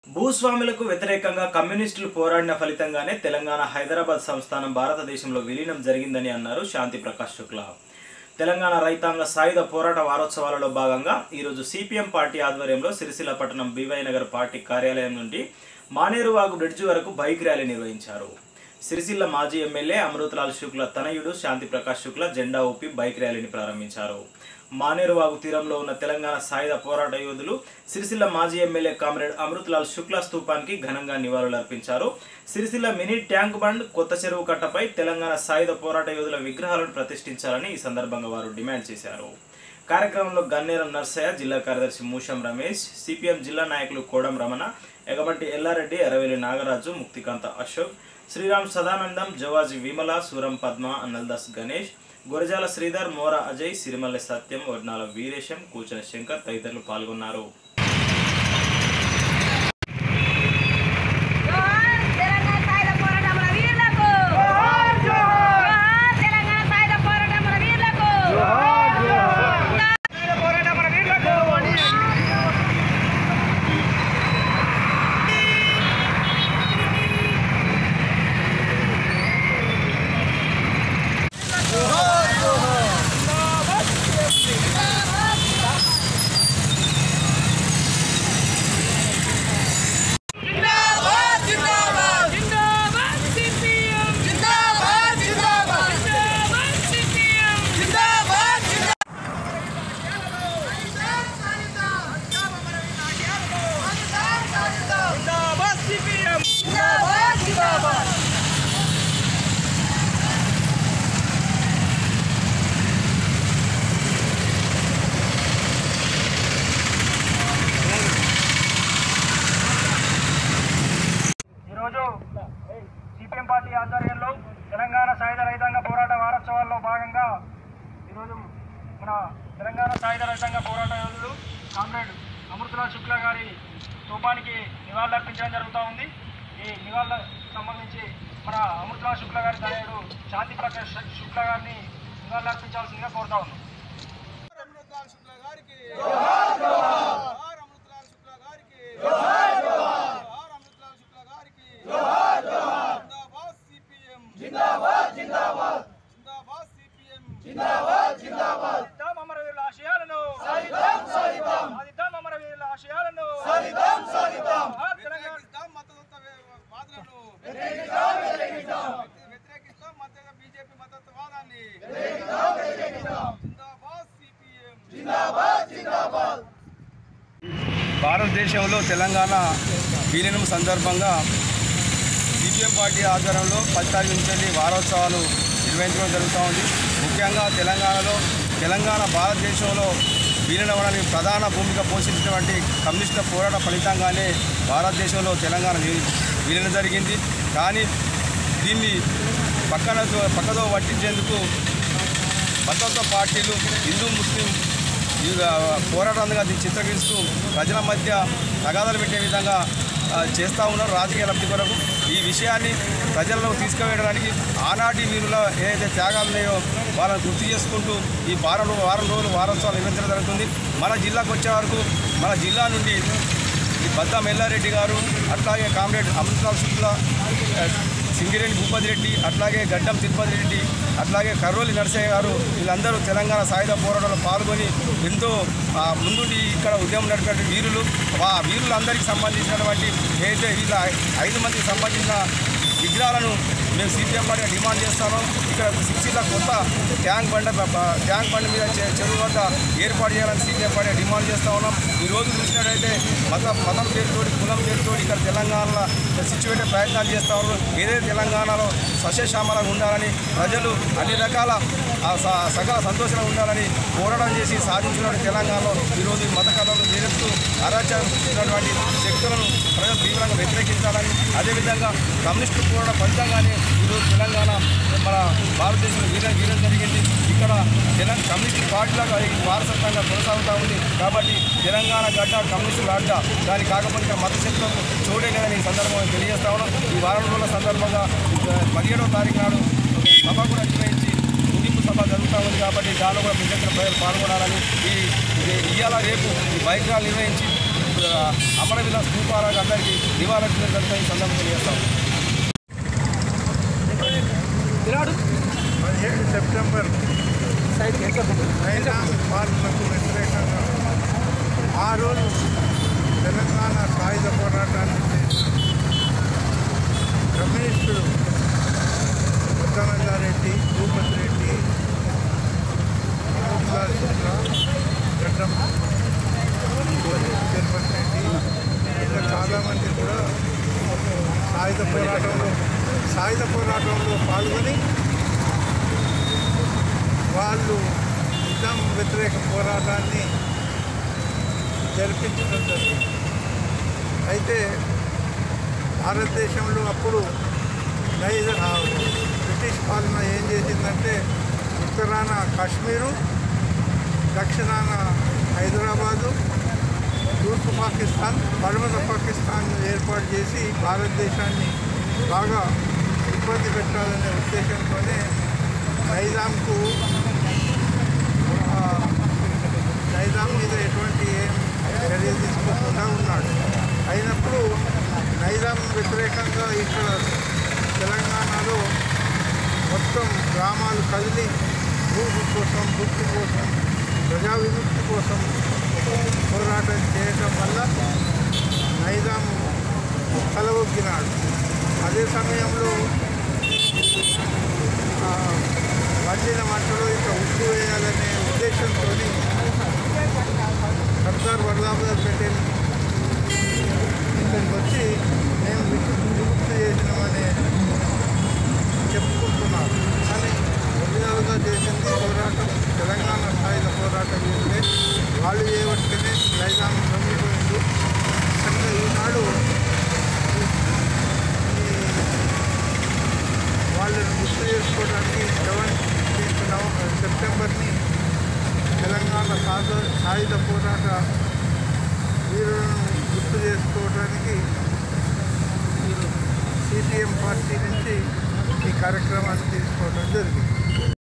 భూస్వాములకు వ్యతిరేకంగా కమ్యూనిస్టులు పోరాడిన ఫలితంగానే తెలంగాణ హైదరాబాద్ సంస్థానం భారతదేశంలో విలీనం జరిగిందని అన్నారు శాంతి ప్రకాష్ శుక్లా తెలంగాణ రైతాంగ సాయుధ పోరాట వారోత్సవాలలో భాగంగా ఈరోజు సిపిఎం పార్టీ ఆధ్వర్యంలో సిరిసిల్ల పట్టణం బీవై నగర్ పార్టీ కార్యాలయం నుండి మానేరువాగు బ్రిడ్జి వరకు బైక్ ర్యాలీ నిర్వహించారు సిరిసిల్ల మాజీ ఎమ్మెల్యే అమృతలాల్ శుక్ల తనయుడు శాంతి ప్రకాష్ శుక్ల జెండా ఊపి బైక్ ర్యాలీని ప్రారంభించారు మానేరువాగు తీరంలో ఉన్న తెలంగాణ సాయుధ పోరాట యోధులు సిరిసిల్ల మాజీ ఎమ్మెల్యే కామ్రేడ్ అమృతలాల్ శుక్ల స్తూపానికి ఘనంగా నివాళులర్పించారు సిరిసిల్ల మినీ ట్యాంక్ బండ్ కొత్త చెరువు కట్టపై తెలంగాణ సాయుధ పోరాట యోధుల విగ్రహాలను ప్రతిష్ఠించాలని ఈ సందర్భంగా వారు డిమాండ్ చేశారు కార్యక్రమంలో గన్నేరం నర్సయ్య జిల్లా కార్యదర్శి మూషం రమేష్ సిపిఎం జిల్లా నాయకులు కోడం రమణ ఎగమంటి ఎల్లారెడ్డి ఎర్రవెల్లి నాగరాజు ముక్తికాంత అశోక్ శ్రీరామ్ సదానందం జవాజి విమల సూరం పద్మ అన్నల్దాస్ గణేష్ గురజాల శ్రీధర్ మోర అజయ్ సిరిమల్లె సత్యం వడ్నాల వీరేశం కూచన శంకర్ తదితరులు పాల్గొన్నారు జోహార్ తెలంగాణ సాయుధ పోరాటముల వీరులకు జోహార్ తెలంగాణ సాయుధ పోరాటముల వీరులకు జిందాబాద్ సిపిఎం జిందాబాద్ జిందాబాద్ సిపిఎం జిందాబాద్ జిందాబాద్ ఈరోజు సిపిఎం పార్టీ ఆధ్వర్యంలో తెలంగాణ సాయుధ రైతాంగ పోరాట వారోత్సవాల్లో భాగంగా ఈరోజు మన తెలంగాణ సాయుధ రైతాంగ పోరాట యోధులు కామ్రేడ్ అమృతలాల్ శుక్లా గారి స్థూపానికి నివాళులర్పించడం జరుగుతూ ఉంది ఈ నివాళులకు సంబంధించి మన అమృతలాల్ శుక్లా గారి తనయుడు శాంతి ప్రకాష్ శుక్లా గారిని నివాళులర్పించాల్సిందిగా కోరుతా ఉన్నాం అమృతలాల్ శుక్ల గారికి జోహార్ జోహార్ అమృతలాల్ శుక్ల గారికి జోహార్ జోహార్ అమృతలాల్ శుక్ల గారికి జోహార్ జోహార్ జిందాబాద్ సిపిఎం జిందాబాద్ జిందాబాద్ జిందాబాద్ సిపిఎం జిందాబాద్ జిందాబాద్ సాధిద్దాం అమరవీరుల ఆశయాలను సాధిద్దాం సాధిద్దాం సాధిద్దాం అమరవీరుల ఆశయాలను సాధిద్దాం సాధిద్దాం జోహార్ తెలంగాణ వ్యతిరేకిస్తాం మతతత్వ వాదులను వ్యతిరేకిస్తాం వ్యతిరేకిస్తాం వ్యతిరేకిస్తాం మత బీజేపీ మతత్వవాదాన్ని వ్యతిరేకిస్తాం వ్యతిరేకిస్తాం జిందాబాద్ సిపిఎం జిందాబాద్ జిందాబాద్ భారతదేశంలో తెలంగాణ విలీనం సందర్భంగా సిపిఎం పార్టీ ఆధ్వర్యంలో పది తారీఖు నుంచి వారోత్సవాలు నిర్వహించడం జరుగుతూ ఉంది ముఖ్యంగా తెలంగాణలో తెలంగాణ భారతదేశంలో విలీనమడానికి ప్రధాన భూమిక పోషించినటువంటి కమ్యూనిస్టుల పోరాట ఫలితంగానే భారతదేశంలో తెలంగాణ వి- విలీనం జరిగింది కానీ దీన్ని పక్కన పక్కదో పట్టించేందుకు మతత్వ పార్టీలు హిందూ ముస్లిం ఈ పోరాటంగా దీన్ని చిత్రీకరిస్తూ ప్రజల మధ్య తగాదాలు పెట్టే విధంగా ఆ, చేస్తూ ఉన్నారు రాజకీయ లబ్ధి కొరకు ఈ విషయాన్ని ప్రజల్లో తీసుకువెళ్ళడానికి ఆనాటి వీరుల ఏదైతే త్యాగాలు ఉన్నాయో వాళ్ళని గుర్తు చేసుకుంటూ ఈ వారం రో- వారం రోజులు వారోత్సవాలు నిర్వహించడం జరుగుతుంది మన జిల్లాకు వచ్చే వరకు మన జిల్లా నుండి ఈ బద్దా ఎల్లారెడ్డి గారు అట్లాగే కామ్రేడ్ అమృతరావు శుక్ల ఆ, సింగిరెడ్డి భూపతి రెడ్డి అట్లాగే గడ్డం తిరుపతి రెడ్డి అట్లాగే కర్రోలి నరసయ్య గారు వీళ్ళందరూ తెలంగాణ సాయుధ పోరాటంలో పాల్గొని ఎంతో ఆ, ముందుండి ఇక్కడ ఉద్యమం నడిపినటువంటి వీరులు ఆ వీరులందరికీ సంబంధించినటువంటి ఏదైతే వీళ్ళ ఐదు మందికి సంబంధించిన విగ్రహాలను మేము సిపిఎం పార్టీగా డిమాండ్ చేస్తాము ఇక్కడ సిక్స్టీలో కొత్త ట్యాంక్ బండ బ- ట్యాంక్ బండ మీద చె- చెరువు వద్ద ఏర్పాటు చేయాలని సిపిఎం పార్టీ డిమాండ్ చేస్తూ ఉన్నాం ఈ రోజు చూసినట్టయితే మత మతం పేరుతోటి కులం పేరుతోటి ఇక్కడ తెలంగాణలో సిచ్యువేటే ప్రయత్నాలు చేస్తూ ఉన్నారు ఏదైతే తెలంగాణలో సస్యశ్యామలంగా ఉండాలని ప్రజలు అన్ని రకాల ఆ స- సకల సంతోషంగా ఉండాలని పోరాటం చేసి సాధించినటువంటి తెలంగాణలో ఈరోజు ఈ మత కథలను నిలుపుతూ అరాచకం చేస్తున్నటువంటి శక్తులను ప్రజలు తీవ్రంగా వ్యతిరేకించాలని అదేవిధంగా కమ్యూనిస్టు పోరాట ఫలితంగానే ఈరోజు తెలంగాణ మన భారతదేశంలో వీరం వీరం జరిగింది ఇక్కడ తెలంగాణ కమ్యూనిస్ట్ పార్టీలాగా ఇది వారసత్వంగా కొనసాగుతూ ఉంది కాబట్టి తెలంగాణ గడ్డ కమ్యూనిస్టుల అడ్డ దాని కాకపోతే ఇక్కడ మత శక్తులకు చోటే లేదని ఈ సందర్భంగా తెలియజేస్తా ఉన్నాం ఈ వారం రోజుల సందర్భంగా పదిహేడవ తారీఖు నాడు సభ కూడా నిర్వహించి ముగింపు సభ జరుగుతూ ఉంది కాబట్టి దానిలో కూడా పెద్ద ఎత్తున ప్రజలు పాల్గొనాలని ఈ ఇది ఇవాళ రేపు ఈ బైక్ ర్యాలీ నిర్వహించి అమరవీల స్థూపాలకు అందరికీ నివాళులు జరుగుతాయి ఈ సందర్భంగా తెలియజేస్తాం పదిహేడు సెప్టెంబర్ నైజాం పాలనకు వ్యతిరేకంగా ఆ రోజు తెలంగాణ సాయుధ పోరాటాన్ని చేసిన కమ్యూనిస్టులు ఉత్తమంగారెడ్డి భూపతి రెడ్డి మోహన్లాల్ శుక్లా గడ్డం తిరుపతి రెడ్డి ఇంకా చాలామంది కూడా సాయుధ పోరాటంలో సాయుధ పోరాటంలో పాల్గొని వాళ్ళు నిజాం వ్యతిరేక పోరాటాన్ని జరిపించడం జరిగింది అయితే భారతదేశంలో అప్పుడు నైజ ఆ, బ్రిటిష్ పాలన ఏం చేసిందంటే ఉత్తరాన కాశ్మీరు దక్షిణాన హైదరాబాదు తూర్పు పాకిస్తాన్ పడమర పాకిస్తాన్ ఏర్పాటు చేసి భారతదేశాన్ని బాగా ఇబ్బంది పెట్టాలనే ఉద్దేశంతోనే నైజాంకు ఆ, నైజాం మీద ఎటువంటి ఏం చర్య తీసుకోకుండా ఉన్నాడు అయినప్పుడు నైజాం వ్యతిరేకంగా ఇక్కడ తెలంగాణలో మొత్తం గ్రామాలు కదిలి భూమి కోసం భక్తి కోసం ప్రజా విముక్తి కోసం పోరాటం చేయటం వల్ల నైజాం తలవొగ్గినాడు అదే సమయంలో ఆ, వండిన వంటలో ఇక ఉప్పు వేయాలనే ఉద్దేశంతో సర్దార్ వల్లభాయ్ పటేల్ ఇక్కడికి వచ్చి మేము విము- విముక్తి చేసినామని చెప్పుకుంటున్నారు కానీ ఒరిజినల్గా చేసింది పోరాటం తెలంగాణ స్థాయిలో పోరాటం చేస్తే వాళ్ళు చేయబట్టుకునే నైజాం లొంగిపోయింది కనుక ఈనాడు ఈ వాళ్ళని గుర్తు చేసుకోవడానికి సెవెంటీన్త్ నవంబర్ సెప్టెంబర్ని తెలంగాణ సాధ సాయుధ పోరాట వీరులను గుర్తు చేసుకోవడానికి సిపిఎం పార్టీ నుంచి ఈ కార్యక్రమాన్ని తీసుకోవడం జరిగింది